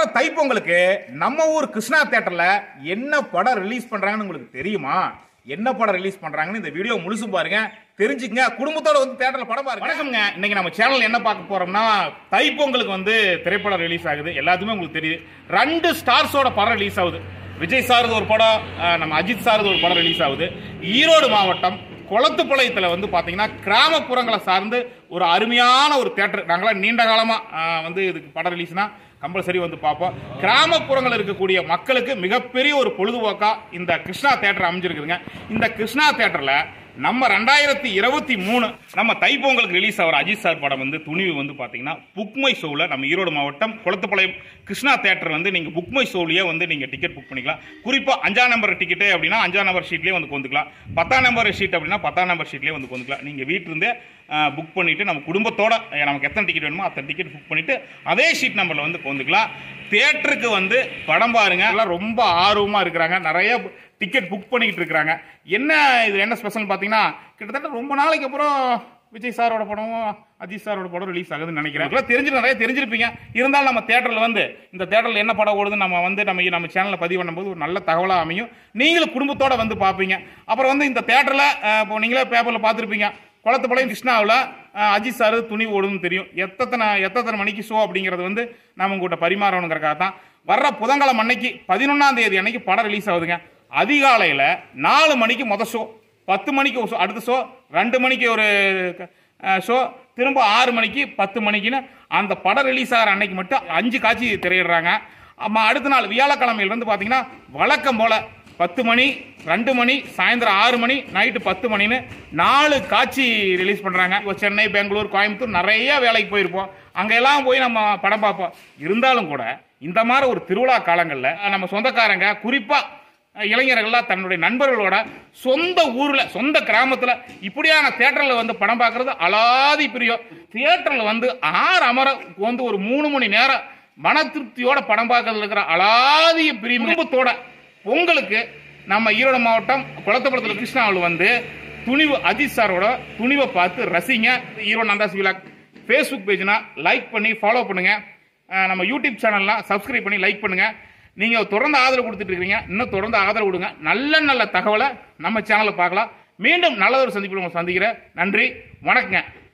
தைப்பொங்கலுக்கு நம்ம ஊர் கிருஷ்ணா தியேட்டர்ல என்ன படம் ரிலீஸ் பண்றாங்கன்னு உங்களுக்கு தெரியுமா என்ன படம் ரிலீஸ் பண்றாங்கன்னு இந்த வீடியோ முழுசும் பாருங்க தெரிஞ்சுக்கங்க குடும்பத்தோட வந்து தியேட்டர்ல படம் பாருங்க வணக்கம்ங்க இன்னைக்கு நம்ம சேனல் என்ன பார்க்க போறோம்னா தைப்பொங்கலுக்கு வந்து திரைப்படம் ரிலீஸ் ஆகுது எல்லாத்துமே உங்களுக்கு தெரியுது ரெண்டு ஸ்டார்ஸோட படம் ரிலீஸ் ஆகுது விஜய் சாரது ஒரு படம் அஹ், நம்ம அஜித் சாரது ஒரு படம் ரிலீஸ் ஆகுது ஈரோடு மாவட்டம் குளத்துப்பாளையத்தில் வந்து பார்த்தீங்கன்னா கிராமப்புறங்களை சார்ந்து ஒரு அருமையான ஒரு தேட்டர் நாங்களாம் நீண்ட காலமாக வந்து இதுக்கு படம் ரிலீஸ்னா கம்பல்சரி வந்து பார்ப்போம் கிராமப்புறங்கள் இருக்கக்கூடிய மக்களுக்கு மிகப்பெரிய ஒரு பொழுதுபோக்கா இந்த கிருஷ்ணா தேட்டர் அமைஞ்சிருக்குதுங்க இந்த கிருஷ்ணா தேட்டரில் நம்ம ரெண்டாயிரத்தி இருபத்தி மூணு நம்ம தைப்பொங்கலுக்கு ரிலீஸ் ஆகிற அஜித் சார் படம் வந்து துணிவு வந்து பார்த்தீங்கன்னா புக்மை ஷோவில் நம்ம ஈரோடு மாவட்டம் குளத்துப்பாளையம் கிருஷ்ணா தேட்டர் வந்து நீங்கள் புக்மை ஷோவிலேயே வந்து நீங்கள் டிக்கெட் புக் பண்ணிக்கலாம் குறிப்பாக அஞ்சாம் நம்பர் டிக்கெட்டு அப்படின்னா அஞ்சாம் நம்பர் ஷீட்லேயே வந்து கொண்டுக்கலாம் பத்தாம் நம்பர் ஷீட் அப்படின்னா பத்தாம் நம்பர் ஷீட்லேயே வந்து கொண்டுக்கலாம் நீங்கள் வீட்டிலேருந்தே புக் பண்ணிவிட்டு நம்ம குடும்பத்தோட அஹ், நமக்கு எத்தனை டிக்கெட் வேணுமோ அத்தனை டிக்கெட் புக் பண்ணிவிட்டு அதே ஷீட் நம்பரில் வந்து கொண்டுக்கலாம் தேட்டருக்கு வந்து படம் பாருங்க எல்லாம் ரொம்ப ஆர்வமாக இருக்கிறாங்க நிறைய டிக்கெட் புக் பண்ணிக்கிட்டு இருக்கிறாங்க என்ன இது என்ன ஸ்பெஷல் பார்த்தீங்கன்னா கிட்டத்தட்ட ரொம்ப நாளைக்கு அப்புறம் விஜய் சாரோட படமும் அஜித் சாரோட படம் ரிலீஸ் ஆகுதுன்னு நினைக்கிறேன் இதெல்லாம் தெரிஞ்சு நிறைய தெரிஞ்சிருப்பீங்க இருந்தாலும் நம்ம தேட்டரில் வந்து இந்த தேட்டரில் என்ன படம் ஓடுதுன்னு நம்ம வந்து நம்ம நம்ம சேனலில் பதிவு பண்ணும்போது ஒரு நல்ல தகவலாக அமையும் நீங்களும் குடும்பத்தோட வந்து பார்ப்பீங்க அப்புறம் வந்து இந்த தேட்டரில் இப்போ நீங்களே பேப்பரில் பார்த்துருப்பீங்க குளத்துப்பாளையம் கிருஷ்ணாவில் அஜித் சார் துணி ஓடுதுன்னு தெரியும் எத்தனை எத்தனை மணிக்கு ஷோ அப்படிங்கிறது வந்து நம்ம உங்கள்கிட்ட பரிமாறணுங்கிறக்காக தான் வர்ற புதன்கிழமை அன்னைக்கு பதினொன்றாம் தேதி அன்னைக்கு படம் ரிலீஸ் ஆகுதுங்க அதிகாலையில் நாலு மணிக்கு முத ஷோ பத்து மணிக்கு ஒரு show, அடுத்த ஷோ ரெண்டு மணிக்கு ஒரு ஷோ திரும்ப ஆறு மணிக்கு பத்து மணிக்குன்னு அந்த படம் ரிலீஸ் ஆகிற அன்னைக்கு மட்டும் அஞ்சு காட்சி திரையிடுறாங்க அம்மா அடுத்த நாள் வியாழக்கிழமையில் வந்து பார்த்தீங்கன்னா வழக்கம் போல் பத்து மணி ரெண்டு மணி சாயந்தரம் ஆறு மணி நைட்டு பத்து மணின்னு நாலு காட்சி ரிலீஸ் பண்ணுறாங்க இப்போ சென்னை பெங்களூர் கோயம்புத்தூர் நிறைய வேலைக்கு போயிருப்போம் அங்கெல்லாம் போய் நம்ம படம் பார்ப்போம் இருந்தாலும் கூட இந்த மாதிரி ஒரு திருவிழா காலங்களில் நம்ம சொந்தக்காரங்க குறிப்பாக இளைஞர்கள்லாம் தன்னுடைய நண்பர்களோட சொந்த ஊர்ல சொந்த கிராமத்துல இப்படியான தேட்டர்ல வந்து படம் பார்க்கறது அலாதி பிரியம் தியேட்டர்ல வந்து ஆறு அமர வந்து ஒரு மூணு மணி நேரம் மன திருப்தியோட படம் பார்க்கறதுல இருக்கிற அலாதிய பிரியம் குடும்பத்தோட பொங்கலுக்கு நம்ம ஈரோடு மாவட்டம் குளத்தப்புறத்தில் கிருஷ்ணாவில் வந்து துணிவு அஜித் சாரோட துணிவை பார்த்து ரசிங்க ஈரோடு நந்தாஸ் விழா ஃபேஸ்புக் பேஜ்னா லைக் பண்ணி ஃபாலோ பண்ணுங்க அஹ் நம்ம யூடியூப் சேனல்லாம் சப்ஸ்கிரைப் பண்ணி லைக் பண்ணுங்க நீங்க தொடர்ந்து ஆதரவு கொடுத்துட்டு இருக்கீங்க இன்னும் தொடர்ந்து ஆதரவு கொடுங்க நல்ல நல்ல தகவலை நம்ம சேனல்ல பார்க்கலாம் மீண்டும் நல்லதொரு சந்திப்பில் உங்களை சந்திக்கிறேன் நன்றி வணக்கங்க